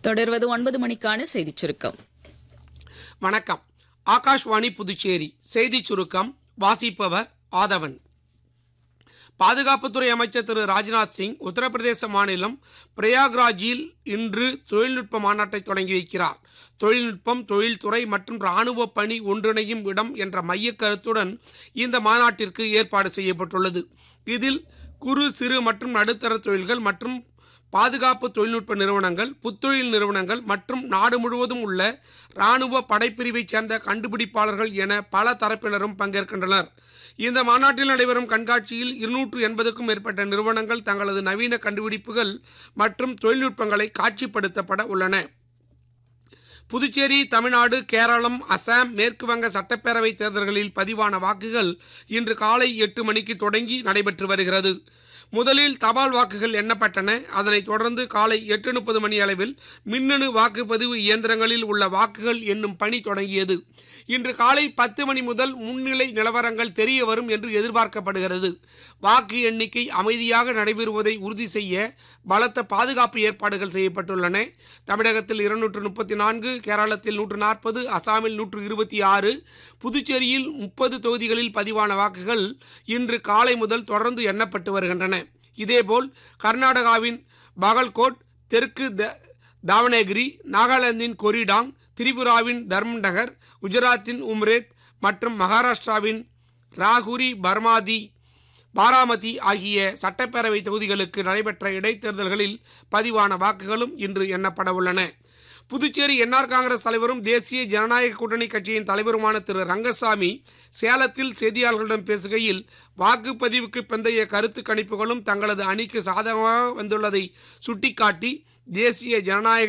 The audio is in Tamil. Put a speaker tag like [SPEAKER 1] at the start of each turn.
[SPEAKER 1] தொடர்வது ஒன்பது மணிக்கான செய்திச் சுருக்கம்
[SPEAKER 2] வணக்கம் ஆகாஷ்வாணி புதுச்சேரி செய்திச் சுருக்கம் வாசிப்பவர் ஆதவன் பாதுகாப்புத்துறை அமைச்சர் திரு ராஜ்நாத் சிங் உத்தரப்பிரதேச மாநிலம் பிரயாக்ராஜில் இன்று தொழில்நுட்ப மாநாட்டை தொடங்கி வைக்கிறார் தொழில்நுட்பம் தொழில்துறை மற்றும் இராணுவ பணி ஒன்றிணையும் இடம் என்ற மையக் கருத்துடன் இந்த மாநாட்டிற்கு ஏற்பாடு செய்யப்பட்டுள்ளது இதில் குறு சிறு மற்றும் நடுத்தர தொழில்கள் மற்றும் பாதுகாப்பு தொழில்நுட்ப நிறுவனங்கள் புத்தொழில் நிறுவனங்கள் மற்றும் நாடு முழுவதும் உள்ள இராணுவ படைப்பிரிவைச் சேர்ந்த கண்டுபிடிப்பாளர்கள் என பல தரப்பினரும் பங்கேற்கின்றனர் இந்த மாநாட்டில் நடைபெறும் கண்காட்சியில் இருநூற்று எண்பதுக்கும் மேற்பட்ட நிறுவனங்கள் தங்களது நவீன கண்டுபிடிப்புகள் மற்றும் தொழில்நுட்பங்களை காட்சிப்படுத்தப்பட உள்ளன புதுச்சேரி தமிழ்நாடு கேரளம் அசாம் மேற்கு வங்க சட்டப்பேரவை தேர்தல்களில் பதிவான வாக்குகள் இன்று காலை எட்டு மணிக்கு தொடங்கி நடைபெற்று வருகிறது முதலில் தபால் வாக்குகள் எண்ணப்பட்டன அதனைத் தொடர்ந்து காலை எட்டு முப்பது மணி அளவில் மின்னணு வாக்குப்பதிவு இயந்திரங்களில் உள்ள வாக்குகள் என்னும் பணி தொடங்கியது இன்று காலை பத்து மணி முதல் முன்னிலை நிலவரங்கள் தெரிய வரும் என்று எதிர்பார்க்கப்படுகிறது வாக்கு எண்ணிக்கை அமைதியாக நடைபெறுவதை உறுதி செய்ய பலத்த பாதுகாப்பு ஏற்பாடுகள் செய்யப்பட்டுள்ளன தமிழகத்தில் இருநூற்று முப்பத்தி நான்கு கேரளத்தில் நூற்று நாற்பது அசாமில் நூற்று இருபத்தி ஆறு புதுச்சேரியில் முப்பது தொகுதிகளில் பதிவான வாக்குகள் இன்று காலை முதல் தொடர்ந்து எண்ணப்பட்டு வருகின்றன இதேபோல் கர்நாடகாவின் பகல்கோட் தெற்கு த தாவணகிரி நாகாலாந்தின் கொரிடாங் திரிபுராவின் தர்மநகர் குஜராத்தின் உம்ரேத் மற்றும் மகாராஷ்டிராவின் ராகுரி பர்மாதி பாராமதி ஆகிய சட்டப்பேரவை தொகுதிகளுக்கு நடைபெற்ற இடைத்தேர்தல்களில் பதிவான வாக்குகளும் இன்று எண்ணப்பட உள்ளன புதுச்சேரி என்ஆர் காங்கிரஸ் தலைவரும் தேசிய ஜனநாயக கூட்டணி கட்சியின் தலைவருமான திரு ரங்கசாமி சேலத்தில் செய்தியாளர்களிடம் பேசுகையில் வாக்குப்பதிவுக்கு பிந்தைய கருத்து கணிப்புகளும் தங்களது அணிக்கு சாதகமாக வந்துள்ளதை சுட்டிக்காட்டி தேசிய ஜனநாயக